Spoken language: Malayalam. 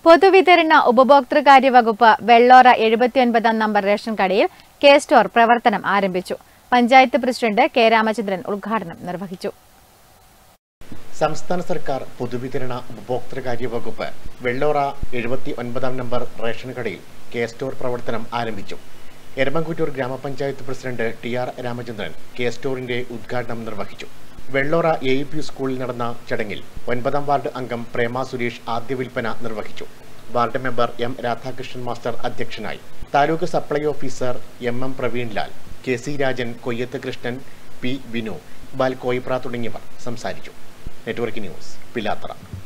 പൊതുവിതരണ ഉപഭോക്തൃകാര്യ വകുപ്പ് വെള്ളോറ എഴുപത്തിയൊൻപതാം നമ്പർ റേഷൻ കടയിൽ കെ സ്റ്റോർ പ്രവർത്തനം ആരംഭിച്ചു പഞ്ചായത്ത് പ്രസിഡന്റ് കെ രാമചന്ദ്രൻ ഉദ്ഘാടനം നിർവഹിച്ചു സംസ്ഥാന സർക്കാർ പൊതുവിതരണ ഉപഭോക്തൃകാര്യ വകുപ്പ് വെള്ളോറ എഴുപത്തി ഒൻപതാം നമ്പർ റേഷൻ കടയിൽ കെ സ്റ്റോർ പ്രവർത്തനം ആരംഭിച്ചു എരമംകുറ്റൂർ ഗ്രാമപഞ്ചായത്ത് president T R Ramachandran K സ്റ്റോറിന്റെ ഉദ്ഘാടനം നിർവഹിച്ചു വെള്ളോറ എ യു പി സ്കൂളിൽ നടന്ന ചടങ്ങിൽ ഒൻപതാം വാർഡ് അംഗം പ്രേമ സുരേഷ് ആദ്യ വിൽപ്പന നിർവഹിച്ചു ward member M Radhakrishnan master അധ്യക്ഷനായി taluk supply officer M M Praveenlal K C Rajan Koyyath Krishnan P Vinu Iqbal Koipra തുടങ്ങിയവർ സംസാരിച്ചു നെറ്റ്വർക്ക് ന്യൂസ് പിലാത്തറ